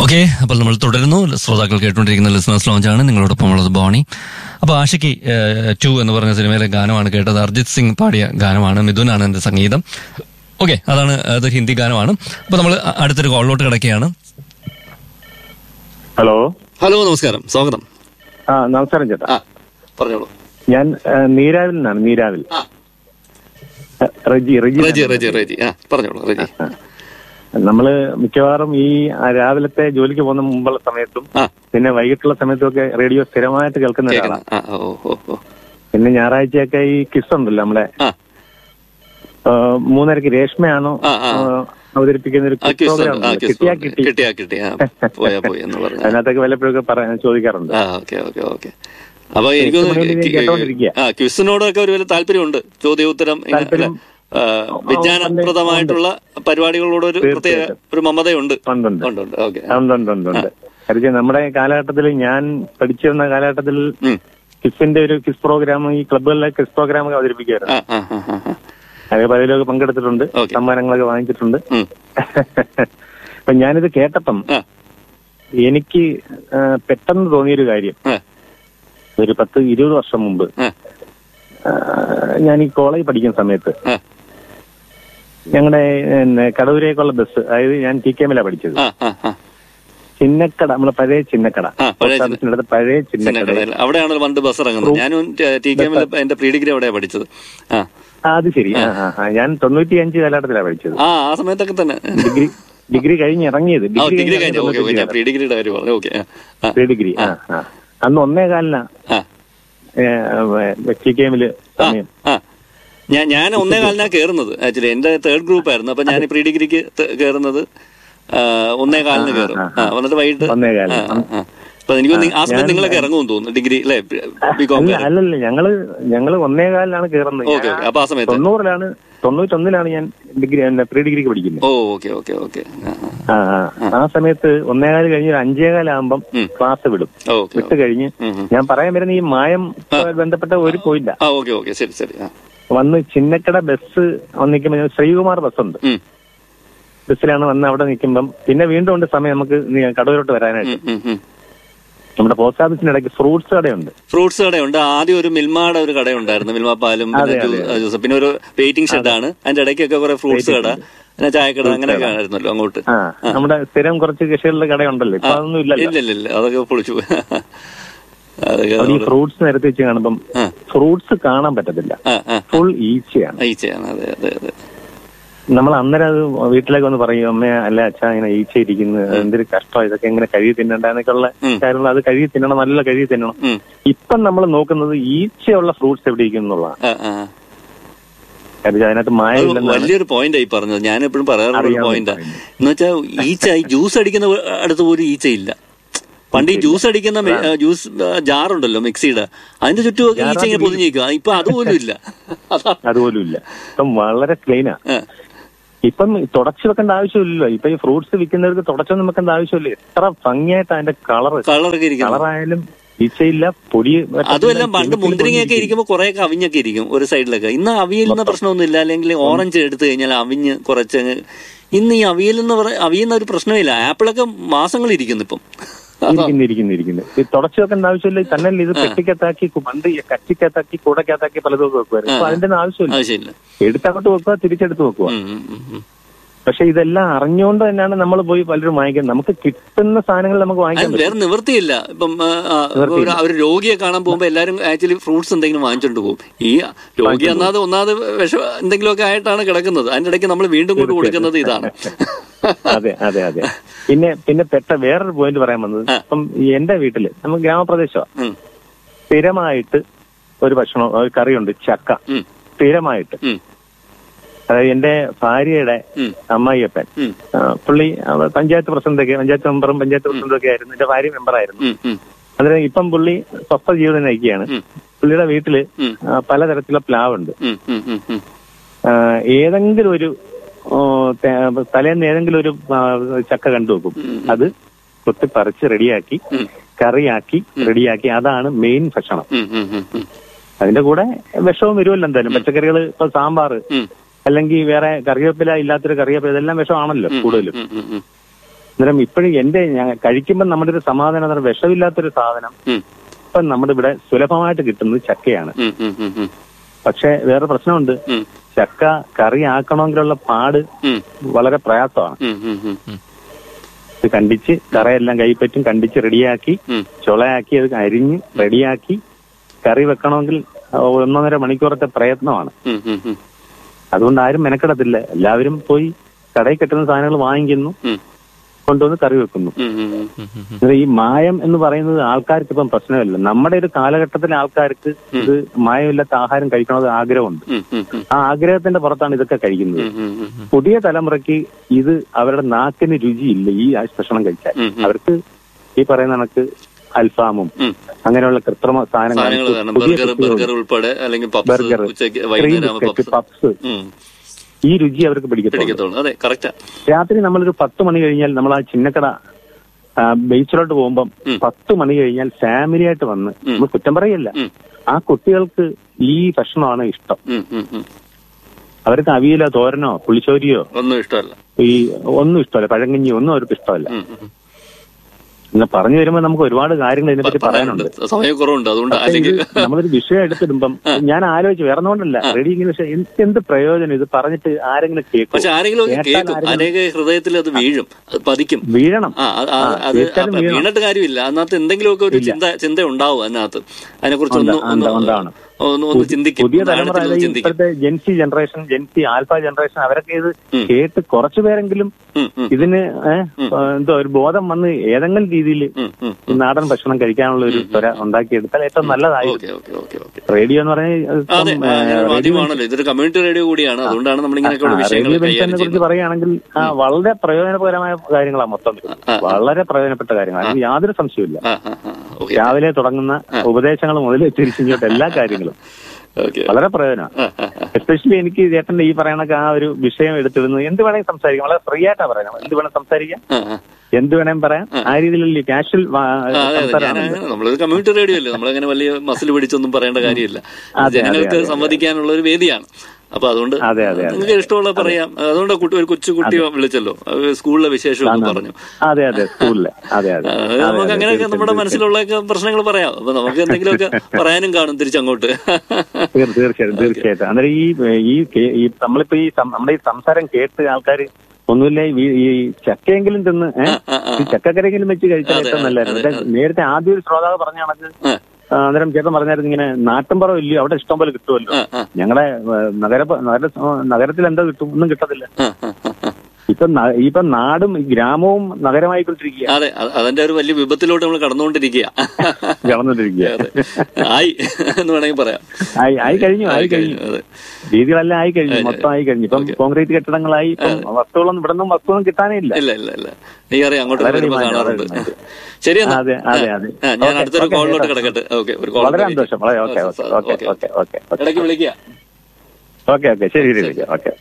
Okay അപ്പോൾ നമ്മൾ തുടരുന്നു ശ്രോതാക്കൾ കേട്ടുകൊണ്ടിരിക്കുന്ന ലിസണേഴ്സ് ലോഞ്ചാണ് നിങ്ങളോടൊപ്പം ഉള്ളത് ബോണി അപ്പോൾ ആഷിക്ക് ടു എന്ന് പറഞ്ഞ സിനിമയിലെ ഗാനമാണ് കേട്ടത് അർജിത് സിംഗ് പാടിയ ഗാനമാണ് മിഥുനാണ് എന്റെ സംഗീതം ഓക്കെ അതാണ് അത് ഹിന്ദി ഗാനമാണ് അപ്പോൾ നമ്മൾ അടുത്തൊരു കോളിലോട്ട് കിടക്കുകയാണ് ഹലോ ഹലോ നമസ്കാരം സ്വാഗതം ആ നമസ്കാരം ചേട്ടാ ആ പറഞ്ഞോളൂ ഞാൻ ആ, നീരാവിൽ നിന്നാണ് നീരാവിൽ ആ. ആ, റജി റജി റജി റജി റജി ആ പറഞ്ഞോളൂ റജി ആ. നമ്മള് മിക്കവാറും ഈ ആ, രാവിലത്തെ ജോലിക്ക് പോകുന്ന മുമ്പുള്ള സമയത്തും ആ പിന്നെ വൈകിട്ടുള്ള സമയത്തും ഒക്കെ റേഡിയോ സ്ഥിരമായിട്ട് കേൾക്കുന്ന കേൾക്കണം ഒരാളാണ് ആ ഓ ഓ ഓ പിന്നെ ഞായറാഴ്ചയൊക്കെ ഈ കിസ് ഉണ്ടല്ലോ നമ്മുടെ ആ ആ, മൂന്നരക്ക് രേഷ്മയാണോ ആ, ആ. ആ, അവതരിപ്പിക്കുന്ന ഒരു ആ quiz ക്യൂസ് program ആ ഉണ്ടല്ലോ. ക്യൂസ് കിട്ടിയാ കിട്ടി കിട്ടിയാ കിട്ടി ആ പോയാ പോയി എന്ന് പറഞ്ഞു അതിനകത്തൊക്കെ വല്ലപ്പോഴൊക്കെ പറയാൻ ചോദിക്കാറുണ്ട് ആ ഓക്കെ ഓക്കെ ഓക്കെ അപ്പൊ എനിക്ക് ഇതിനു വേണ്ടി ഞാൻ കേട്ടോണ്ടിരിക്കുക. ആ ക്വിസിനോടൊക്കെ ഒരു വലിയ താല്പര്യമുണ്ട് ചോദ്യോത്തരം ഇങ്ങനെ, താല്പര്യം. അല്ല, ആ, വിജ്ഞാനപ്രദമായിട്ടുള്ള പരിപാടികളോട് ഒരു പ്രത്യേക ഒരു മമതയുണ്ട് ഉണ്ട് ഉണ്ട് ഉണ്ട് ഉണ്ട് ഓക്കെ ഉണ്ട് ഉണ്ട് ഉണ്ട് ഉണ്ട് കാര്യം നമ്മുടെ കാലഘട്ടത്തിൽ ഞാൻ പഠിച്ചിരുന്ന കാലഘട്ടത്തിൽ ഉം. കിസിന്റെ ഒരു കിസ് പ്രോഗ്രാം ഈ ക്ലബുകളിലെ കിസ് പ്രോഗ്രാം ഒക്കെ അവതരിപ്പിക്കുമായിരുന്നു ആ ആ ആ ആ, ആ. അതിൽ പലതിലൊക്കെ പങ്കെടുത്തിട്ടുണ്ട് Okay. സമ്മാനങ്ങളൊക്കെ വാങ്ങിച്ചിട്ടുണ്ട് ഉം. അപ്പൊ ഞാനിത് കേട്ടപ്പം ആ, എനിക്ക് ആ, പെട്ടെന്ന് തോന്നിയൊരു കാര്യം ആ, ഒരു പത്ത് ഇരുപത് വർഷം മുമ്പ് ആ, ആ, ഞാൻ ഈ കോളേജ് പഠിക്കുന്ന സമയത്ത് ആ, ഞങ്ങളുടെ പിന്നെ, കടൂരേക്കുള്ള ബസ് അതായത് ഞാൻ ടി കെ എമ്മിലാണ് പഠിച്ചത് ആ, ആ, ആ. ചിന്നക്കട നമ്മളെ പഴയ ചിന്നക്കട ആ, പഴയ പോസ്റ്റ് ഓഫീസിന്റെ അടുത്ത് പഴയ ചിന്നക്കട ചിന്നക്കടയിൽ അവിടെയാണ് പണ്ട് ബസ് ഇറങ്ങുന്നത് ഞാനും ടി കെ എമ്മിൽ എന്റെ പ്രീ ഡിഗ്രി അവിടെയാണ് പഠിച്ചത് ആ ആ, അത് ശരി ആ ആ ആ. ഞാൻ തൊണ്ണൂറ്റി അഞ്ച് കാലഘട്ടത്തിലാണ് പഠിച്ചത് ആ ആ സമയത്തൊക്കെ തന്നെ ഡിഗ്രി ഡിഗ്രി കഴിഞ്ഞ് ഇറങ്ങിയത് ആ ഡിഗ്രി കഴിഞ്ഞ് കഴിഞ്ഞു ഓക്കെ ഓക്കെ ഞാൻ തൊണ്ണൂറ്റഞ്ച് പ്രീ ഡിഗ്രിയുടെ കാര്യം പറഞ്ഞു ഓക്കെ ആ പ്രീ ഡിഗ്രി ആ ആ അന്ന് ഒന്നേ കാലിനാ ആ ടി കെ എമ്മില് സമയം ആ ഞാൻ ഞാൻ ഒന്നേ കാലിനാ കയറുന്നത് ആക്ച്വലി എന്റെ തേർഡ് ഗ്രൂപ്പ് ആയിരുന്നു അപ്പൊ ഞാൻ പ്രീ ഡിഗ്രിക്ക് കയറുന്നത് ആ, ഒന്നേ കാലിന് കയറും ആ എന്നിട്ട് വൈകിട്ട് ഒന്നേ കാലിന്. ആ, ആ, ആ. അപ്പൊ എനിക്ക് തോന്നുന്നു ആ സമയത്ത് നിങ്ങളൊക്കെ ഇറങ്ങുമെന്ന് തോന്നുന്നു ഡിഗ്രി അല്ലെ ബി കോം അല്ല അല്ലല്ല ഞങ്ങള് ഞങ്ങള് ഒന്നേ കാലിലാണ് കയറുന്നത് ഓക്കെ ഓക്കെ അപ്പൊ ആ സമയത്ത് തൊണ്ണൂറിലാണ് തൊണ്ണൂറ്റൊന്നിലാണ് ഞാൻ ഡിഗ്രി പ്രീ ഡിഗ്രിക്ക് പഠിക്കുന്നത് ഓ ഓക്കെ ഓക്കെ ഓക്കെ ആ ആ. ആ സമയത്ത് ഒന്നേകാല് കഴിഞ്ഞ് ഒരു അഞ്ചേകാലാകുമ്പം ഉം. ക്ലാസ് വിടും ഓക്കെ വിട്ട് കഴിഞ്ഞ് ഞാൻ പറയാൻ വരുന്ന ഈ മായം ബന്ധപ്പെട്ട ഒരു പോയില്ല ആ ഓക്കെ ഓക്കെ ശരി ശരി ആ വന്ന് ചിന്നക്കട ബസ് വന്നിക്കുമ്പോ ഞാൻ ശ്രീകുമാർ ബസ്സുണ്ട് ഉം, ബസ്സിലാണ് വന്ന് അവിടെ നിൽക്കുമ്പം പിന്നെ വീണ്ടും ഉണ്ട് സമയം നമുക്ക് നീ- കടൂരോട്ട് വരാനായിട്ട് ഉം, ഉം, ഉം. നമ്മുടെ പോസ്റ്റ് ഓഫീസിന്റെ ഇടയ്ക്ക് ഫ്രൂട്ട്സ് കടയുണ്ട് ഫ്രൂട്ട്സ് കടയുണ്ട് ആദ്യം ഒരു മിൽമയുടെ ഒരു കടയുണ്ടായിരുന്നു മിൽമ പാലും പിന്നെ അതെ, ജ്യൂ- ജ്യൂസ് പിന്നെ ഒരു വെയിറ്റിംഗ് ഷെഡാണ് അതിന്റെ ഇടയ്ക്കൊക്കെ കുറെ ഫ്രൂട്ട്സ് കട പിന്നെ ചായക്കട അങ്ങനെയൊക്കെ ആയിരുന്നല്ലോ അങ്ങോട്ട് ആ നമ്മുടെ സ്ഥിരം കുറച്ച് കൃഷികളുടെ കടയുണ്ടല്ലോ ഇപ്പൊ അതൊന്നും ഇല്ലല്ലോ ഇല്ല ഇല്ല ഇല്ല അതൊക്കെ പൊളിച്ചു അതൊക്കെ അവിടെ ഈ നമ്മള് ഫ്രൂട്ട്സ് നിരത്തി വെച്ച് കാണുമ്പം ആ. ഫ്രൂട്ട്സ് കാണാൻ പറ്റത്തില്ല ആ ആ ഫുൾ ഈച്ചയാണ് ഈച്ചയാണ് അതെ അതെ അതെ നമ്മൾ അന്നേരം അത് വീട്ടിലേക്ക് വന്ന് പറയും അമ്മ അല്ല അച്ഛാ ഇങ്ങനെ ഈച്ച ഇരിക്കുന്നു എന്തൊരു കഷ്ടം ഇതൊക്കെ എങ്ങനെ കഴുകി തിന്നണ്ടെന്നൊക്കെയുള്ള ഉം. കാര്യങ്ങൾ അത് കഴുകി തിന്നണം നല്ല കഴുകി തിന്നണം ഉം. ഇപ്പം നമ്മൾ നോക്കുന്നത് ഈച്ചയുള്ള ഫ്രൂട്ട്സ് എവിടെ ഇരിക്കുന്നു എന്നുള്ളതാണ് ആ, ആ. കാര്യം അതിനകത്ത് അത് മായമില്ലെന്നാണ് വലിയൊരു പോയിന്റ് ആയി പറഞ്ഞത് ഞാൻ എപ്പോഴും പറയാറുള്ള ഒരു അറിയാവുന്ന പോയിന്റാ point. എന്ന് വെച്ചാൽ ഈച്ച ഈ ജ്യൂസ് അടിക്കുന്ന അടുത്ത് പോലും ഈച്ച ഇല്ല പണ്ട് ഈ ജ്യൂസ് അടിക്കുന്ന മെ- ആ, ജ്യൂസ് ജാറുണ്ടല്ലോ മിക്സിയുടെ അതിന്റെ ചുറ്റും ഒക്കെ ഈച്ച ഇങ്ങനെ പൊതിഞ്ഞിരിക്കുക ഇപ്പൊ അതുപോലും ഇല്ല അതാ അതുപോലും ഇല്ല ഇപ്പം വളരെ ക്ലീനാ ആ. ഇപ്പം തുടച്ചു വെക്കേണ്ട ആവശ്യമില്ലല്ലോ ഇപ്പൊ ഈ ഫ്രൂട്ട്സ് വിൽക്കുന്നവർക്ക് തുടച്ചൊന്നും വെക്കേണ്ട ആവശ്യമില്ല എത്ര ഭംഗിയായിട്ട് അതിന്റെ കളർ കളറൊക്കെ ഇരിക്കുന്നു കളറായാലും ഈച്ചയില്ല പൊടി അതുമെല്ലാം പണ്ട് മുന്തിരിങ്ങയൊക്കെ ഇരിക്കുമ്പോൾ കുറെ അവിഞ്ഞൊക്കെ ഇരിക്കും ഒരു സൈഡിലൊക്കെ ഇന്ന് അവിയലിന് പ്രശ്നമൊന്നുമില്ല അല്ലെങ്കിൽ ഓറഞ്ച് എടുത്തു കഴിഞ്ഞാൽ അവിഞ്ഞ് കുറച്ച് അങ്ങ് ഇന്ന് ഈ അവിയൽ എന്ന് പറ അവിയുന്ന ഒരു പ്രശ്നമില്ല ആപ്പിളൊക്കെ മാസങ്ങൾ ഇരിക്കുന്നു ഇപ്പം ഇരിക്കുന്നു ഇരിക്കുന്നു ഇരിക്കുന്നു ഈ തുടച്ചു വെക്കേണ്ട ആവശ്യമില്ല തന്നെ ഇത് പെട്ടിക്കകത്താക്കി കു- പണ്ട് ഈ കച്ചിക്കകത്താക്കി കൂടക്കകത്താക്കി പലതും ഒക്കെ വെക്കുമായിരുന്നു ഇപ്പൊ അതിന്റെ ഒന്നും ആവശ്യമില്ല ആവശ്യമില്ല എടുത്തങ്ങോട്ട് വെക്കുക തിരിച്ചെടുത്ത് വെക്കുക ഉം, ഉം, ഉം, ഉം. പക്ഷെ ഇതെല്ലാം അറിഞ്ഞുകൊണ്ട് തന്നെയാണ് നമ്മൾ പോയി പലരും വാങ്ങിക്കുന്നത് നമുക്ക് കിട്ടുന്ന സാധനങ്ങൾ നമുക്ക് വാങ്ങിക്കാൻ അത് പറ്റും വേറെ നിവൃത്തിയില്ല ഇപ്പം ആ, ആ, ഒരു ഒരു രോഗിയെ കാണാൻ പോകുമ്പോൾ എല്ലാവരും ആക്ച്വലി ഫ്രൂട്ട്സ് എന്തെങ്കിലും വാങ്ങിച്ചോണ്ട് പോകും ഈ രോഗി ഒന്നാമത് ഒന്നാമത് വിഷ എന്തെങ്കിലുമൊക്കെ ആയിട്ടാണ് കിടക്കുന്നത് അതിന്റെ ഇടയ്ക്ക് നമ്മൾ വീണ്ടും കൊണ്ട് കൊടുക്കുന്നത് ഇതാണ് അതെ അതെ അതെ പിന്നെ പിന്നെ പെട്ട വേറൊരു പോയിന്റ് പറയാൻ വന്നത് ഇപ്പം ഈ എന്റെ വീട്ടില് നമുക്ക് ഗ്രാമപ്രദേശമാണ് ഉം, സ്ഥിരമായിട്ട് ഒരു ഭക്ഷണം ഒരു കറിയുണ്ട് ചക്ക ഉം, സ്ഥിരമായിട്ട് ഉം, അതായത് എന്റെ ഭാര്യയുടെ ഉം, അമ്മായിയപ്പൻ ഉം, ആ, പുള്ളി അവ പഞ്ചായത്ത് പ്രസിഡന്റൊക്കെ പഞ്ചായത്ത് മെമ്പറും പഞ്ചായത്ത് പ്രസിഡന്റും ഒക്കെ ആയിരുന്നു എന്റെ ഭാര്യ മെമ്പറായിരുന്നു ഉം, ഉം, അതിന് ഇപ്പം പുള്ളി സ്വസ്ഥ ജീവിതം നയിക്കുകയാണ് ഉം. പുള്ളിയുടെ വീട്ടില് ഉം. ആ, പലതരത്തിലുള്ള പ്ലാവുണ്ട് ഉം, ഉം, ഉം, ഉം. ആ, ഏതെങ്കിലും ഒരു ഓ, തെ- തലേന്ന് ഏതെങ്കിലും ഒരു ആ, ചക്ക കണ്ടുവെക്കും അത് കൊത്തി പറിച്ച് റെഡിയാക്കി ഉം. കറിയാക്കി റെഡിയാക്കി അതാണ് മെയിൻ ഭക്ഷണം ഉം, ഉം, ഉം, ഉം. അതിന്റെ കൂടെ വിഷവും വരുമല്ലോ എന്തായാലും പച്ചക്കറികൾ ഇപ്പൊ സാമ്പാർ ഉം. അല്ലെങ്കിൽ വേറെ കറിവേപ്പില ഇല്ലാത്തൊരു കറിവേപ്പില ഇതെല്ലാം വിഷമാണല്ലോ കൂടുതലും ഉം, ഉം, ഉം. അന്നേരം ഇപ്പോഴും എന്റെ ഞാൻ കഴിക്കുമ്പോൾ നമ്മുടെ ഒരു സമാധാനം എന്ന് പറഞ്ഞാൽ വിഷമില്ലാത്തൊരു സാധനം ഉം, ഇപ്പൊ നമ്മുടെ ഇവിടെ സുലഭമായിട്ട് കിട്ടുന്നത് ചക്കയാണ് ഉം, ഉം, ഉം, ഉം, പക്ഷെ വേറെ പ്രശ്നമുണ്ട് ഉം, ചക്ക കറി ആക്കണമെങ്കിലുള്ള പാട് ഉം, വളരെ പ്രയാസമാണ് ഉം, ഉം, ഉം, ഉം, ഇത് കണ്ടിച്ച് കറയെല്ലാം കൈപ്പറ്റും കണ്ടിച്ച് റെഡിയാക്കി ഉം. ചുളയാക്കി അത് അരിഞ്ഞ് റെഡിയാക്കി കറി വെക്കണമെങ്കിൽ ഒന്നൊന്നര മണിക്കൂറത്തെ പ്രയത്നമാണ് ഉം, ഉം, ഉം, അതുകൊണ്ട് ആരും മെനക്കെടത്തില്ല എല്ലാവരും പോയി കടയിൽ കിട്ടുന്ന സാധനങ്ങൾ വാങ്ങിക്കുന്നു ഉം, കൊണ്ടുവന്ന് കറി വെക്കുന്നു ഉം, ഉം, ഉം. ഉം, ഉം, ഉം. ഇത് ഈ മായം എന്ന് പറയുന്നത് ആൾക്കാർക്ക് ഇപ്പം പ്രശ്നമില്ല നമ്മുടെ ഒരു കാലഘട്ടത്തിലെ ആൾക്കാർക്ക് ഇത് മായമില്ലാത്ത ആഹാരം കഴിക്കണമെന്ന് ആഗ്രഹമുണ്ട് ഉം, ഉം, ഉം, ആ ആഗ്രഹത്തിന്റെ പുറത്താണ് ഇതൊക്കെ കഴിക്കുന്നത് ഉം, ഉം, ഉം, പുതിയ തലമുറയ്ക്ക് ഇത് അവരുടെ നാക്കിന് രുചിയില്ല ഈ ഭക്ഷണം കഴിച്ചാൽ ഉം, ഉം. അവർക്ക് ഈ പറയുന്ന കണക്ക് അൽഫാമും ഉം. അങ്ങനെയുള്ള കൃത്രിമ സാധനങ്ങൾ സാധനങ്ങൾ വേണം പുതിയ ബർഗർ കുട്ടികൾ ബർഗർ ഉൾപ്പെടെ അല്ലെങ്കിൽ പപ്സ് ബർഗർ ഉച്ചയ്ക്ക് ക്രീം വൈകുന്നേരം ബിസ്ക്കറ്റ് പപ്സ് പപ്സ് ഉം, ഈ രുചി അവർക്ക് പിടിക്കത്തുള്ളൂ പിടിക്കത്തുള്ളൂ അതെ കറക്റ്റാ രാത്രി നമ്മളൊരു പത്ത് മണി കഴിഞ്ഞാൽ നമ്മൾ ആ ചിന്നക്കട ആ, ബീച്ചിലോട്ട് പോകുമ്പം ഉം. പത്ത് മണി കഴിഞ്ഞാൽ ഫാമിലി ആയിട്ട് വന്ന് ഉം. നമ്മൾ കുറ്റം പറയല്ല ഉം, ആ കുട്ടികൾക്ക് ഈ ഭക്ഷണമാണ് ഇഷ്ടം ഉം, ഉം, ഉം. അവർക്ക് അവിയലോ തോരനോ പുളിച്ചോരിയോ ഒന്നും ഇഷ്ടമല്ല ഈ ഒന്നും ഇഷ്ടമല്ല പഴങ്കഞ്ഞി ഒന്നും അവർക്ക് ഇഷ്ടമല്ല ഉം, ഉം. ഇങ്ങനെ പറഞ്ഞു വരുമ്പോൾ നമുക്ക് ഒരുപാട് കാര്യങ്ങൾ ഇതിനെപ്പറ്റി പറയാനുണ്ട് സമയക്കുറവുണ്ട് അതുകൊണ്ട് പക്ഷേ ഇത് അല്ലെങ്കിൽ നമ്മളൊരു വിഷയം എടുത്തിടുമ്പം ഞാൻ ആലോചിച്ചു വേറെ ഒന്നുകൊണ്ടല്ല റെഡി ഇങ്ങനെ വിഷയം എന്ത് എന്ത് പ്രയോജനം ഇത് പറഞ്ഞിട്ട് ആരെങ്കിലും കേൾക്കും പക്ഷെ ആരെങ്കിലും ഒക്കെ കേട്ടാൽ കേൾക്കും ആരെങ്കിലും- അനേക ഹൃദയത്തിൽ അത് വീഴും അത് പതിക്കും വീഴണം ആ അത് ആ, ആ, അത് തീർച്ചയായിട്ടും വീഴണം. വീണിട്ട് കാര്യമില്ല അതിനകത്ത് എന്തെങ്കിലുമൊക്കെ ഒരു ചിന്ത ചിന്ത ഉണ്ടാവും അതിനകത്ത് അതിനെക്കുറിച്ച് ഒന്ന് ഉണ്ട്, ഒന്ന് ഉണ്ടാണ്. ഒന്ന് ഒന്ന് ചിന്തിക്കും പുതിയ ഒന്ന് തലമുറ ആഴത്തിൽ ഒന്ന് അതായത് ചിന്തിക്കും ഇപ്പോഴത്തെ Gen Z generation Gen Z alpha generation അവരൊക്കെ ഇത് ഉം. കേട്ട് കുറച്ചു പേരെങ്കിലും ഉം, ഉം, ഇതിന് ഏഹ്, എന്തോ ഒരു ബോധം വന്ന് ഏതെങ്കിലും രീതിയിൽ ഉം, ഉം. ഈ നാടൻ ഭക്ഷണം കഴിക്കാനുള്ള ഒരു ത്വര ഉണ്ടാക്കിയെടുത്താൽ ഏറ്റവും നല്ലതായിരിക്കും okay okay okay okay radio എന്ന് പറഞ്ഞാൽ ഇപ്പം, അതെ ആ, ഏഹ്, ഞാൻ റേഡിയോ മാധ്യമമാണല്ലോ ഇതൊരു കമ്മ്യൂണിറ്റി റേഡിയോ കൂടിയാണ് അതുകൊണ്ടാണ് നമ്മൾ ഇങ്ങനെയൊക്കെയുള്ള ആ, വിഷയങ്ങൾ റേഡിയോ കൈകാര്യം ബെൻസിനെ കുറിച്ച് ചെയ്യുന്നത് പറയുകയാണെങ്കിൽ ആ, വളരെ പ്രയോജനപരമായ കാര്യങ്ങളാണ് മൊത്തം ആ. വളരെ പ്രയോജനപ്പെട്ട കാര്യങ്ങളാണ് അതിന് യാതൊരു സംശയമില്ല ആ ആ ആ ഓക്കെ രാവിലെ തുടങ്ങുന്ന ഉപദേശങ്ങൾ മുതൽ തിരിച്ചിങ്ങോട്ട് എല്ലാ കാര്യങ്ങളും ഓക്കെ വളരെ പ്രയോജനം ആ ആ ആ എസ്പെഷ്യലി എനിക്ക് ചേട്ടന്റെ ഈ പറയണക്ക് ആ ഒരു വിഷയം എടുത്തിടുന്നത് എന്ത് വേണമെങ്കിൽ സംസാരിക്കാം വളരെ ഫ്രീ ആയിട്ടാ പറയണം എന്ത് വേണം സംസാരിക്കാം ആ, ആ. എന്ത് വേണേലും പറയാം ആ രീതിയിലുള്ള കാഷ്വൽ ആ, അതെ അതെ ഞാൻ സംസാരമാണ് നമ്മളൊരു കമ്മ്യൂണിറ്റി റേഡിയോ അല്ലേ നമ്മളങ്ങനെ വലിയ മസിൽ പിടിച്ചൊന്നും പറയേണ്ട കാര്യമില്ല അതെ, ജനങ്ങൾക്ക് അതെ, സമ്മതിക്കാനുള്ള ഒരു വേദിയാണ് അപ്പൊ അതുകൊണ്ട് അതെ, അതെ, അതെ. നിങ്ങൾക്ക് ഇഷ്ടമുള്ള പറയാം അതുകൊണ്ട് കുട്ടി ഒരു കൊച്ചു കുട്ടിയെ വിളിച്ചല്ലോ അത് സ്കൂളിലെ വിശേഷമൊക്കെ പറഞ്ഞു അതെ അതെ സ്കൂളില് അതെ അതെ ആ, അതെ, നമുക്ക് അതെ, അങ്ങനെയൊക്കെ തീർച്ചയായും, നമ്മുടെ മനസ്സിലുള്ള പ്രശ്നങ്ങൾ പറയാം അപ്പൊ നമുക്ക് എന്തെങ്കിലുമൊക്കെ പറയാനും കാണും തിരിച്ചങ്ങോട്ട് തീർ- തീർച്ചയായിട്ടും തീർച്ചയായിട്ടും അന്നേരം ഈ ഈ കേ- ഈ നമ്മളിപ്പോ ഈ സം- നമ്മുടെ ഈ സംസാരം കേട്ട് ആൾക്കാർ ഒന്നുമില്ല ഈ വീ- ഈ ചക്കയെങ്കിലും തിന്ന് ഏഹ് ആ, ആ. ഈ ചക്കക്കരയെങ്കിലും വെച്ച് കഴിച്ചാൽ അതെ, ഏറ്റവും അതെ, നല്ലതായിരുന്നു അതെ, പക്ഷേ നേരത്തെ ആദ്യം ഒരു ശ്രോതാവ് പറഞ്ഞ കണക്ക് ആ, ആ, അന്നേരം ചേട്ടൻ പറഞ്ഞായിരുന്നു ഇങ്ങനെ നാട്ടിൻപുറം ഇല്ലയോ അവിടെ ഇഷ്ടം പോലെ കിട്ടുമല്ലോ ആ, ആ, ഞങ്ങളുടെ ഏഹ്, നഗര നഗര നഗരത്തിൽ എന്താ കിട്ടും ഒന്നും കിട്ടത്തില്ല ആ, ആ, ആ, ആ. ഇപ്പൊ ന- ഇപ്പൊ നാടും ഈ ഗ്രാമവും നഗരമായിക്കൊണ്ടിരിക്കുക അതെ അത് അതിന്റെ ഒരു വലിയ വിപത്തിലോട്ട് നമ്മൾ കടന്നുകൊണ്ടിരിക്കുക കടന്നുകൊണ്ടിരിക്കുക അതെ ആയി എന്ന് വേണമെങ്കിൽ പറയാം ആയി ആയി കഴിഞ്ഞു ആയി കഴിഞ്ഞു അതെ രീതികളെല്ലാം ആയി കഴിഞ്ഞു മൊത്തം ആയി കഴിഞ്ഞു ഇപ്പം കോൺക്രീറ്റ് കെട്ടിടങ്ങളായി ഇപ്പം വസ്തുക്കളൊന്നും ഇവിടെ നിന്നും വസ്തുവൊന്നും കിട്ടാനേ ഇല്ല ഇല്ല ഇല്ല ഇല്ല എനിക്കറിയാം അങ്ങോട്ട് വളരെ വരുമ്പോൾ ഡിമാൻഡ്, കാണാറുണ്ട് വളരെ ശരി എന്നാ അതെ അതെ അതെ ആ, ഞാൻ ഓക്കേ, അടുത്തൊരു ഓക്കേ, കോളിലോട്ട് കേട്ടോ. കിടക്കട്ടെ ഓക്കെ ഒരു കോൾ വളരെ സന്തോഷം വളരെ okay okay okay okay okay ഇടയ്ക്ക് വിളിക്കുക ഓക്കെ ഓക്കെ ശരി ശരി ഓക്കെ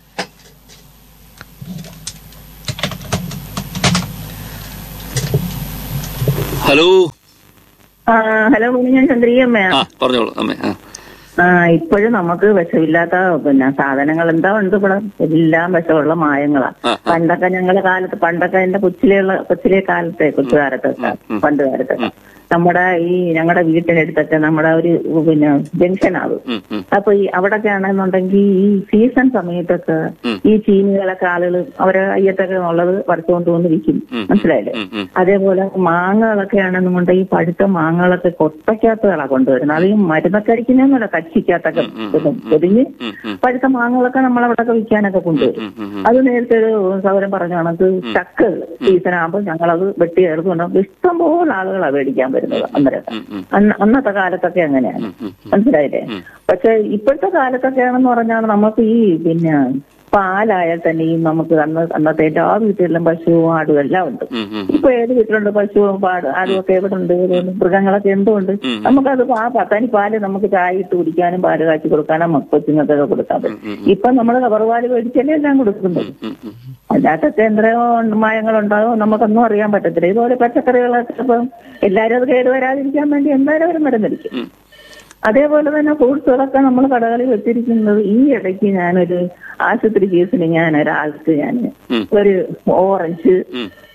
ഹലോ ആ, ഹലോ മോനെ, ഞാൻ ചന്ദ്രികമ്മയാ ആ പറഞ്ഞോളൂ അമ്മേ ആ ആ ഇപ്പോഴും നമുക്ക് വിഷമില്ലാത്ത പിന്നെ സാധനങ്ങൾ എന്താ ഉണ്ട് ഇവിടെ എല്ലാം വിഷമുള്ള മായങ്ങളാ ആ, ആ. പണ്ടൊക്കെ ഞങ്ങളുടെ കാലത്ത് പണ്ടൊക്കെ എന്റെ കൊച്ചിലെയുള്ള കൊച്ചിലെ കാലത്തെ കൊച്ചുകാലത്തൊക്കെ പണ്ട് കാലത്തൊക്കെ നമ്മുടെ ഈ ഞങ്ങളുടെ വീട്ടിനടുത്തൊക്കെ നമ്മുടെ ഒരു പിന്നെ ജംഗ്ഷനാവും ഉം, ഉം, അപ്പൊ ഈ അവിടൊക്കെ ആണെന്നുണ്ടെങ്കിൽ ഈ സീസൺ സമയത്തൊക്കെ ഉം. ഈ ചീനികളൊക്കെ ആളുകൾ അവരെ അയ്യത്തൊക്കെ ഉള്ളത് പറിച്ചുകൊണ്ട് വന്ന് വിൽക്കും ഉം. മനസ്സിലായില്ലേ ഉം, ഉം. അതേപോലെ മാങ്ങകളൊക്കെ ആണെന്നുണ്ടെങ്കിൽ ഈ പഴുത്ത മാങ്ങകളൊക്കെ കൊട്ടയ്ക്കകത്തുകളാ കൊണ്ടുവരുന്നത് അത് ഈ മരുന്നൊക്കെ അടിക്കുന്നതെന്നല്ല കച്ചിക്കകത്തൊക്കെ പൊതിഞ്ഞ് ഉം, ഉം. പഴുത്ത മാങ്ങകളൊക്കെ നമ്മളവിടൊക്കെ വിൽക്കാനൊക്കെ കൊണ്ടുവരും ഉം, ഉം, ഉം. അത് നേരത്തെ ഒരു സൗരം പറഞ്ഞ കണക്ക് ചക്ക സീസൺ ആകുമ്പോൾ ഞങ്ങളത് വെട്ടി എടുത്തുകൊണ്ട് ഇഷ്ടംപോലെ ആളുകളാണ് മേടിക്കാൻ വരുന്നത് അന്നേരം ഉം, ഉം. അന്ന് അന്നത്തെ കാലത്തൊക്കെ അങ്ങനെയാണ് ഉം, ഉം. മനസ്സിലായില്ലേ ഉം. പക്ഷെ ഇപ്പോഴത്തെ കാലത്തൊക്കെയാണെന്ന് പറഞ്ഞാൽ നമുക്ക് ഈ പിന്നെ പാലായാൽ തന്നെയും നമുക്ക് അന്ന് അന്നത്തെ എല്ലാ വീട്ടിലും പശുവും ആടും എല്ലാം ഉണ്ട് ഉം, ഉം. ഇപ്പൊ ഏത് വീട്ടിലുണ്ട് പശുവും പാട് ആടും ഒക്കെ എവിടെ ഉണ്ട് ഏതുണ്ട്? മൃഗങ്ങളൊക്കെ എന്തുകൊണ്ട് ഉം. നമുക്കത് ആ പത്താനി പാല് നമുക്ക് ചായ ഇട്ട് കുടിക്കാനും പാല് കാച്ചി കൊടുക്കാനും കൊച്ചുങ്ങൾക്കൊക്കെ കൊടുക്കാൻ പറ്റും ഇപ്പൊ നമ്മൾ റബ്ബർ പാല് മേടിച്ചല്ലേ എല്ലാം കൊടുക്കുന്നത് ഉം, ഉം. അതിനകത്തൊക്കെ എന്തരോ മായങ്ങളുണ്ടാകും നമുക്കൊന്നും അറിയാൻ പറ്റത്തില്ല ഇതുപോലെ പച്ചക്കറികളൊക്കെ ഇപ്പം എല്ലാവരും അത് കേടുവരാതിരിക്കാൻ വേണ്ടി എന്തായാലും അവർ മരുന്നിരിക്കും ഉം. അതേപോലെ തന്നെ ഫ്രൂട്ട്സുകളൊക്കെ നമ്മൾ കടകളിൽ വെച്ചിരിക്കുന്നത് ഈ ഇടയ്ക്ക് ഞാനൊരു ആശുപത്രി കേസിന് ഞാൻ ഒരാൾക്ക് ഞാൻ ഉം. ഒരു ഓറഞ്ച് ഉം.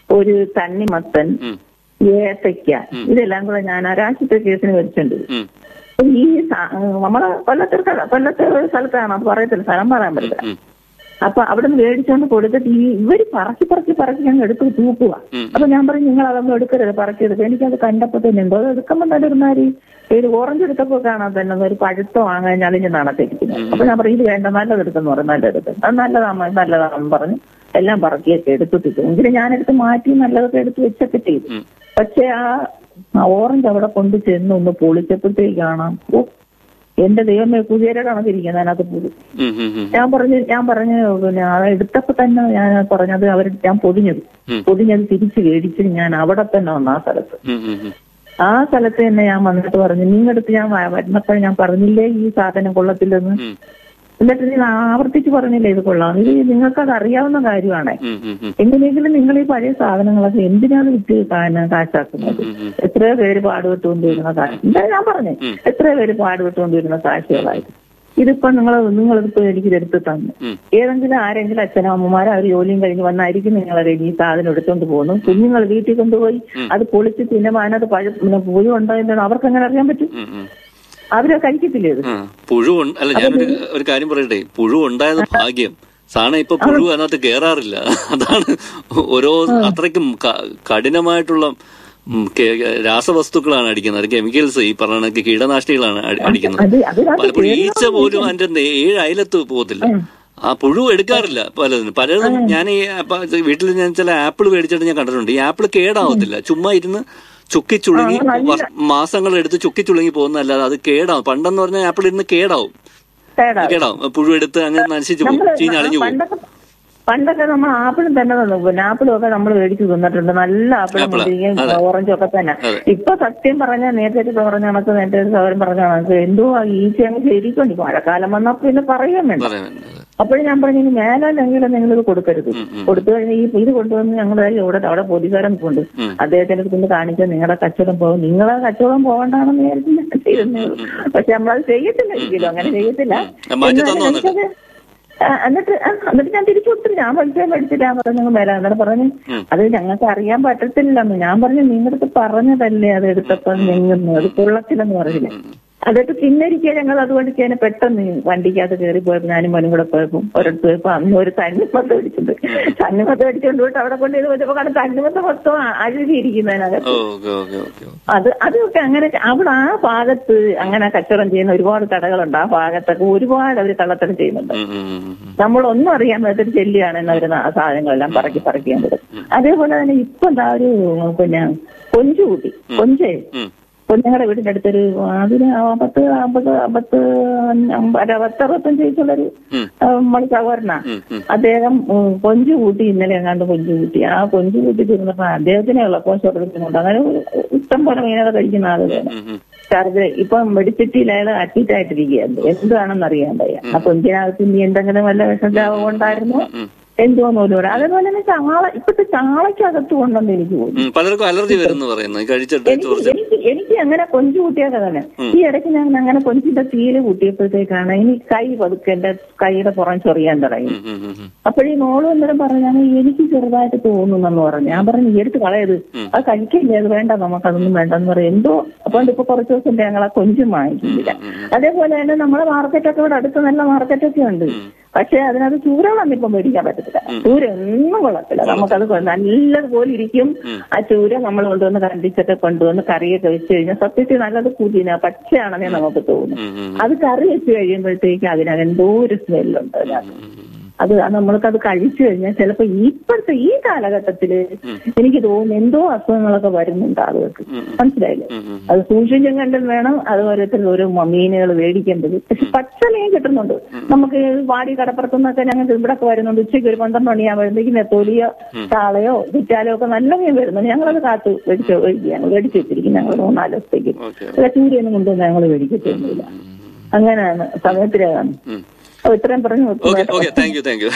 ഒരു തണ്ണിമത്തൻ ഉം, ഏത്തയ്ക്ക ഇതെല്ലാം കൂടെ ഞാൻ ഒരാഴ്ചത്തെ കേസിന് വെച്ചിട്ടുണ്ട് ഉം, ഈ സ- നമ്മളെ കൊല്ലത്തെ സ്ഥല- കൊല്ലത്തെ ഒരു സ്ഥലത്താണ് അത് പറയത്തില്ല സ്ഥലം പറയാൻ പറ്റില്ല ഉം, അപ്പൊ അവിടെ നിന്ന് മേടിച്ചോണ്ട് കൊടുത്തിട്ട് ഈ ഇവര് പറക്കി പറക്കി പറക്കി ഞങ്ങൾ എടുത്ത് തൂക്കുക ഉം. അപ്പൊ ഞാൻ പറഞ്ഞു നിങ്ങൾ അതൊന്നും എടുക്കരുത് പറക്കി എടുക്കുക എനിക്കത് കണ്ടപ്പോ തന്നെ എന്തോ അത് എടുക്കുമ്പോൾ തന്നെ ഒരുമാതിരി ഒരു ഓറഞ്ച് എടുത്തപ്പോ കാണാൻ തന്നെ ഒരു പഴുത്തോ വാങ്ങാൻ ഞളിഞ്ഞ് നടത്തിരിക്കുന്നു അപ്പൊ ഞാൻ പറഞ്ഞു ഇത് വേണ്ട നല്ലത് എടുക്കുന്നു പറഞ്ഞു നല്ലത് അത് നല്ലതാ നല്ലതാണെന്ന് പറഞ്ഞു എല്ലാം പറക്കിയൊക്കെ എടുത്തു തിന്നു എങ്കിലും ഞാനെടുത്ത് മാറ്റി നല്ലതൊക്കെ എടുത്ത് വെച്ചൊക്കെ ചെയ്തു ഉം. പക്ഷെ ആ ആ ഓറഞ്ച് അവിടെ കൊണ്ട് ചെന്ന് ഒന്ന് പൊളിച്ചപ്പോഴത്തേക്ക് കാണാം ഓ എന്റെ ദൈവമേ കുതിരയുടെ കണക്കിരിക്കുന്നത് അതിനകത്ത് പുഴു ഉം, ഉം, ഉം. ഞാൻ പറഞ്ഞു ഞാൻ പറഞ്ഞു പിന്നെ അത് എടുത്തപ്പോ തന്നെ ഞാൻ പറഞ്ഞത് അവർ ഞാൻ പൊതിഞ്ഞത് ഉം. പൊതിഞ്ഞത് തിരിച്ച് മേടിച്ച് ഞാൻ അവിടെ തന്നെ വന്നു ആ സ്ഥലത്ത് ഉം, ഉം, ഉം. ആ സ്ഥലത്ത് തന്നെ ഞാൻ വന്നിട്ട് പറഞ്ഞു നിങ്ങളടുത്ത് ഞാൻ വ- വരുന്നപ്പോൾ ഞാൻ പറഞ്ഞില്ലേ ഈ സാധനം കൊള്ളത്തില്ലെന്ന് ഉം, എന്നിട്ട് നീ ആവർത്തിച്ച് പറഞ്ഞില്ലേ ഇത് കൊള്ളാം ഇത് നിങ്ങൾക്കത് അറിയാവുന്ന കാര്യമാണ് ഉം, ഉം, ഉം. എങ്ങനെയെങ്കിലും നിങ്ങൾ ഈ പഴയ സാധനങ്ങളൊക്കെ എന്തിനാണ് വിറ്റ് കാ- കാശാക്കുന്നത് ഉം, ഉം. എത്രയോ പേര് പാടുപെട്ടുകൊണ്ടിരുന്ന കാശ് എന്താ ഞാൻ പറഞ്ഞു ഉം. എത്രയോ പേര് പാടുപെട്ടുകൊണ്ടിരുന്ന കാശുകളായിട്ട് ഇതിപ്പോ നിങ്ങൾ നിങ്ങളിപ്പോ എനിക്ക് എടുത്ത് തന്നു ഉം. ഏതെങ്കിലും ആരെങ്കിലും അച്ഛനോ അമ്മമാരോ അവർ ജോലിയും കഴിഞ്ഞ് വന്നായിരിക്കും നിങ്ങളെ ഈ സാധനം എടുത്തോണ്ട് പോകുന്നു കുഞ്ഞുങ്ങൾ വീട്ടിൽ കൊണ്ടുപോയി അത് പൊളിച്ച് തിന്നുമ്പോൾ അതിനകത്ത് പഴ പിന്നെ പുഴു ഉണ്ടോ എന്താണ് അവർക്ക് എങ്ങനെ അറിയാൻ പറ്റും ഉം, ഉം. അവരെ കഴിക്കത്തില്ലേ ഇത് ആ, പുഴു ഉണ്ട്- അല്ല ഞാനൊരു ഒരു കാര്യം പറയട്ടെ പുഴു ഉണ്ടായത് ഭാഗ്യം സാണ ഇപ്പൊ പുഴു അതിനകത്ത് കേറാറില്ല അതാണ് ഓരോ അത്രയ്ക്കും ക- കഠിനമായിട്ടുള്ള ഉം, കെ- രാസവസ്തുക്കളാണ് അടിക്കുന്നത് അത് കെമിക്കൽസ് ഈ പറഞ്ഞ കണക്ക് കീടനാശിനികളാണ് അടി- അടിക്കുന്നത് അത് അതിനകത്ത് പലപ്പോഴും ഈച്ച പോലും അതിന്റെ നേ- ഏഴ് അയലത്ത് പോകത്തില്ല ആ പുഴു എടുക്കാറില്ല പലതിനും പലതും ഞാൻ ഈ അപ്പ- വീട്ടിൽ ഞാൻ ചില ആപ്പിൾ മേടിച്ചിട്ട് ഞാൻ കണ്ടിട്ടുണ്ട് ഈ ആപ്പിൾ കേടാവത്തില്ല ചുമ്മാ ഇരുന്ന് ചുക്കി ചുളുങ്ങി വർ- മാസങ്ങൾ എടുത്ത് ചുക്കി ചുളുങ്ങി പോകുന്നതല്ലാതെ അത് കേടാവും പണ്ടെന്ന് പറഞ്ഞാൽ ആപ്പിൾ ഇരുന്ന് കേടാവും കേടാ കേടാവും പുഴു എടുത്ത് അങ്ങനെ നശിച്ചു പോകും നമ്മള് ചീഞ്ഞളിഞ്ഞു പോകും പണ്ടൊക്കെ പണ്ടൊക്കെ നമ്മൾ ആപ്പിളും തന്നെ തന്നു പിന്നെ ആപ്പിളും ഒക്കെ നമ്മൾ മേടിച്ച് തിന്നിട്ടുണ്ട് നല്ല ആപ്പിളും ആപ്പിള്, മുന്തിരിങ്ങയും അതെ. ഓറഞ്ചും ഒക്കെ തന്നെ അതെ. ഇപ്പൊ സത്യം പറഞ്ഞാൽ നേരത്തെ പറഞ്ഞ കണക്ക് നേരത്തെ ഒരു സൗകര്യം പറഞ്ഞ കണക്ക് എന്തോ ഈച്ച അങ്ങ് ശരിക്കൊണ്ട് മഴക്കാലം വന്നപ്പോ പിന്നെ പറയാൻ വേണ്ട പറയാൻ അപ്പോഴും ഞാൻ പറഞ്ഞു ഇനി മേലെങ്കിലും നിങ്ങൾ ഇത് കൊടുക്കരുത് ഉം, ഉം. കൊടുത്തു കഴിഞ്ഞാൽ ഈ ഇത് കൊണ്ടുവന്ന് ഞങ്ങൾ ഇവിടെ അവിടെ പോലീസുകാരൻ കൊണ്ട് ഉം. അദ്ദേഹത്തിന്റെ അടുത്ത് കൊണ്ട് കാണിച്ചാൽ നിങ്ങളുടെ കച്ചവടം പോകും നിങ്ങളെ കച്ചവടം പോകണ്ടാണെന്ന് വിചാരിച്ച് ഞാൻ ചെയ്യുന്നേ ഉള്ളൂ. പക്ഷെ നമ്മളത് ചെയ്യത്തില്ല ഒരിക്കലും അങ്ങനെ ചെയ്യത്തില്ല ഉം. മാറ്റി എന്നാലും തന്നോ എന്നിട്ട്? എനിക്കത് ആ, എന്നിട്ട് ആ, എന്നിട്ട് ഞാൻ തിരിച്ചു കൊടുത്തു ഞാൻ പൈസ മേടിച്ചില്ല ഞാൻ പറഞ്ഞു മേല എന്നിട്ട് പറഞ്ഞു ഉം. അത് ഞങ്ങൾക്ക് അറിയാൻ പറ്റത്തില്ലെന്ന് ഞാൻ പറഞ്ഞു നിങ്ങളുടെ പറഞ്ഞതല്ലേ അത് എടുത്തപ്പോ നിങ്ങുന്നു അത് കൊള്ളത്തില്ലെന്ന് പറഞ്ഞില്ല അതൊക്കെ പിന്നൊരിക്കൽ ഞങ്ങൾ അതുകൊണ്ട് ചെയ്യാൻ പെട്ടെന്ന് വണ്ടിക്കകത്ത് കയറി പോയപ്പോ ഞാനും മോനും കൂടെ പോയപ്പോ ഒരിടത്ത് പോയപ്പോ അന്ന് ഒരു തണ്ണിമത്ത പിടിച്ചിട്ടുണ്ട് തണ്ണിമത്ത പിടിച്ചോണ്ട് പോയിട്ട് അവിടെ കൊണ്ട് ഇത് വെച്ചപ്പോ കാരണം തണ്ണിമത്ത മൊത്തം അഴുകിയിരിക്കുന്നതിനകത്ത് ഓക്കെ ഓക്കെ ഓക്കെ അത് അതൊക്കെ അങ്ങനെ അവിടെ ആ ഭാഗത്ത് അങ്ങനെ കച്ചവടം ചെയ്യുന്ന ഒരുപാട് കടകളുണ്ട് ആ ഭാഗത്തൊക്കെ ഒരുപാട് അവർ കള്ളത്തരം ചെയ്യുന്നുണ്ട് നമ്മളൊന്നും അറിയാൻ പറ്റാത്തൊരു ചെല്ലിയാണ് എന്ന് അവര് ആ സാധനങ്ങളെല്ലാം പറക്കി പറക്കിയാൻ പറ്റും അതേപോലെ തന്നെ ഇപ്പൊ എന്താ ഒരു പിന്നെ കൊഞ്ചു കൂട്ടി കൊഞ്ചേ കൊഞ്ഞങ്ങളുടെ വീടിന്റെ അടുത്തൊരു അതിന് പത്ത് അമ്പത് അമ്പത്ത് അമ്പത് പത്തറുപത്തഞ്ച് വയസ്സുള്ളൊരു മണി സഹോദരനാ അദ്ദേഹം ഉം, കൊഞ്ചു കൂട്ടി ഇന്നലെ എങ്ങാണ്ട് കൊഞ്ചു കൂട്ടി ആ കൊഞ്ചു കൂട്ടി തിരുന്നപ്പോ അദ്ദേഹത്തിനെ ഉള്ളപ്പോൾ ചോദിക്കുന്നുണ്ട് അങ്ങനെ ഇഷ്ടം പോലെ മീനൊക്കെ കഴിക്കുന്ന ആളുകളാണ് ചാർജ് ഇപ്പൊ മെഡിസിറ്റിയിൽ അയാൾ അഡ്മിറ്റ് ആയിട്ടിരിക്കുകയാണ് എന്താണെന്ന് അറിയാൻ വയ്യ ആ കൊഞ്ചിനകത്ത് ഇനി എന്തെങ്കിലും വല്ല വിഷജാവം ഉണ്ടായിരുന്നോ എന്തോന്ന് പോലും അറിയാം. അതേപോലെ തന്നെ ചാള ഇപ്പത്തെ ചാളയ്ക്കകത്ത് കൊണ്ടെന്ന് എനിക്ക് തോന്നുന്നു പലർക്കും അലർജി വരുന്നു പറയുന്നു ഈ കഴിച്ചിട്ട് എനിക്ക് ചോർച്ച എനിക്ക് എനിക്ക് അങ്ങനെ കൊഞ്ചു കൂട്ടിയൊക്കെ തന്നെ ഈ ഇടയ്ക്ക് ഞാൻ അങ്ങനെ കൊഞ്ചിന്റെ തീല് കൂട്ടിയപ്പോഴത്തേക്കാണ് ഇനി കൈ പതുക്കെ എന്റെ കൈയുടെ പുറം ചൊറിയാൻ തുടങ്ങി ഉം, ഉം, ഉം, ഉം. അപ്പോഴീ മോളും അന്നേരം പറഞ്ഞാണ് എനിക്ക് ചെറുതായിട്ട് തോന്നുന്നെന്ന് പറഞ്ഞു ഞാൻ പറഞ്ഞു "ഈ എടുത്ത് കളയത് അത് കഴിക്കില്ലേ അത് വേണ്ട നമുക്കതൊന്നും വേണ്ടെന്ന് പറയും എന്തോ അപ്പൊ ഇപ്പൊ കുറച്ച് ദിവസം ഞങ്ങൾ ആ കൊഞ്ചും വാങ്ങിക്കുന്നില്ല അതേപോലെ തന്നെ നമ്മളെ മാർക്കറ്റൊക്കെ ഇവിടെ അടുത്ത് നല്ല മാർക്കറ്റൊക്കെ ഉണ്ട് പക്ഷെ അതിനകത്ത് ചൂരകളൊന്നും ഇപ്പം മേടിക്കാൻ പറ്റത്തില്ല ചൂര ഒന്നും കൊള്ളത്തില്ല നമുക്കത് കൊ- നല്ലതുപോലെ ഇരിക്കും ആ ചൂര നമ്മൾ കൊണ്ടുവന്ന് കണ്ടിച്ചൊക്കെ കൊണ്ടുവന്ന് കറിയൊക്കെ വെച്ച് കഴിഞ്ഞാൽ സത്യത്തിൽ നല്ലത് പുതിന പച്ചയാണെന്നേ നമുക്ക് തോന്നും ഉം, ഉം, അത് കറി വെച്ച് കഴിയുമ്പോഴത്തേക്ക് അതിനകത്ത് എന്തോ ഒരു സ്മെല്ലുണ്ട് അതിനകത്ത് ഉം. അത് നമ്മൾക്കത് കഴിച്ചു കഴിഞ്ഞാൽ ചിലപ്പോ ഇപ്പോഴത്തെ ഈ കാലഘട്ടത്തില് എനിക്ക് തോന്നുന്നു എന്തോ അസുഖങ്ങളൊക്കെ വരുന്നുണ്ട് ആളുകൾക്ക് മനസ്സിലായില്ലേ ഉം, ഉം. അത് സൂക്ഷിച്ചും കണ്ടും വേണം അത് ഓരോരുത്തർ ഓരോ മീനുകൾ മേടിക്കേണ്ടത് പക്ഷെ പച്ച മീൻ കിട്ടുന്നുണ്ട് നമുക്ക് ഈ വാടി കടപ്പുറത്തുനിന്നൊക്കെ ഞങ്ങൾക്ക് ഇവിടെ വരുന്നുണ്ട് ഉച്ചയ്ക്ക് ഒരു പന്ത്രണ്ട് മണിയാകുമ്പോഴത്തേക്കും നെത്തോലിയോ ചാളയോ വിറ്റാലോ ഒക്കെ നല്ല മീൻ വരുന്നുണ്ട് ഞങ്ങളത് കാത്തു മേടിച്ച് മേടിക്കുകയാണ് മേടിച്ച് വെച്ചിരിക്കും ഞങ്ങൾ മൂന്നാല് ദിവസത്തേക്ക് ഓക്കെ അല്ല ചൂരിയൊന്നും കൊണ്ടുവന്ന് ഞങ്ങൾ മേടിക്കത്തൊന്നുമില്ല അങ്ങനെയാണ് സമയത്തിലാണ് ഉം. അപ്പൊ ഇത്രയും പറഞ്ഞു okay okay thank you thank you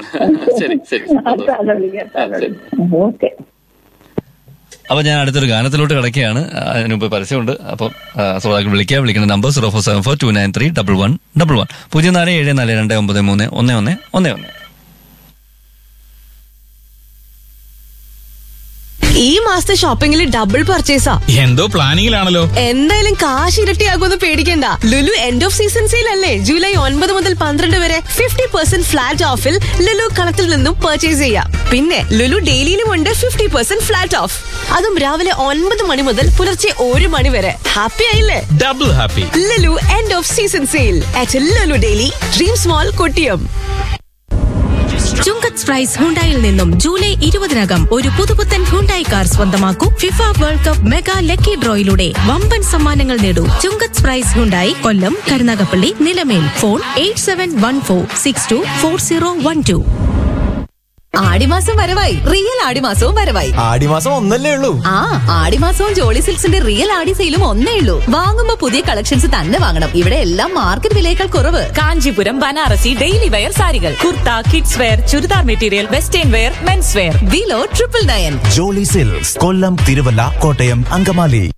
ശരി ശരി അടുത്ത ആളെ വിളിക്കാം, അടുത്ത ആളെ വിളിക്കാം. ഓക്കെ അപ്പൊ ഞാൻ അടുത്തൊരു ഗാനത്തിലോട്ട് കിടക്കുകയാണ് അതിന് മുമ്പ് പരസ്യമുണ്ട് അപ്പം ശ്രോതാക്കൾ വിളിക്കുക വിളിക്കുന്ന number zero four seven four two nine three double one double one പൂജ്യം നാല് ഏഴ് നാല് രണ്ട് ഒമ്പത് മൂന്ന് ഒന്ന് ഒന്ന് ഒന്ന് ഒന്ന് ഈ മാസത്തെ ഷോപ്പിംഗിൽ ഡബിൾ പർച്ചേസാ എന്തോ പ്ലാനിങ്ങിലാണല്ലോ എന്തായാലും കാശ് ഇരട്ടിയാകുമെന്ന് പേടിക്കണ്ട Lulu end of season sale അല്ലേ ജൂലൈ ഒൻപത് മുതൽ പന്ത്രണ്ട് വരെ ഫിഫ്റ്റി പെർസെന്റ് ഫ്ലാറ്റ് ഓഫിൽ ലുലു കളത്തിൽ നിന്നും പർച്ചേസ് ചെയ്യാം പിന്നെ ലുലു ഡെയിലിയിലും ഉണ്ട് ഫിഫ്റ്റി പെർസെന്റ് ഫ്ലാറ്റ് ഓഫ് അതും രാവിലെ ഒൻപത് മണി മുതൽ പുലർച്ചെ ഒരു മണി വരെ ഹാപ്പി ആയില്ലേ double happy Lulu end of season sale at Lulu daily dream small Kottiyam Chungath price ഹുണ്ടായിൽ നിന്നും ജൂലൈ ഇരുപതിനകം ഒരു പുതുപുത്തൻ ഹുണ്ടായി കാർ സ്വന്തമാക്കൂ FIFA world cup mega lucky ഡ്രോയിലൂടെ വമ്പൻ സമ്മാനങ്ങൾ നേടൂ Chungath price Hyundai Kollam Karunagappally Nilamel phone eight seven one four six two four zero one two ആടിമാസം വരവായി റിയൽ ആടിമാസവും വരവായി ആടിമാസം ഒന്നല്ലേ ഉള്ളൂ ആ ആടിമാസവും ജോളി സിൽക്സിന്റെ റിയൽ ആടി സെയിലും ഒന്നേ ഉള്ളൂ വാങ്ങുമ്പോ പുതിയ കളക്ഷൻസ് തന്നെ വാങ്ങണം ഇവിടെ എല്ലാം മാർക്കറ്റ് വിലയേക്കാൾ കുറവ് കാഞ്ചീപുരം ബനാറസി ഡെയിലി വെയർ സാരികൾ kurta kids wear churidar material western wear men's wear below triple nine Jolly silks Kollam Thiruvalla Kottayam Angamaly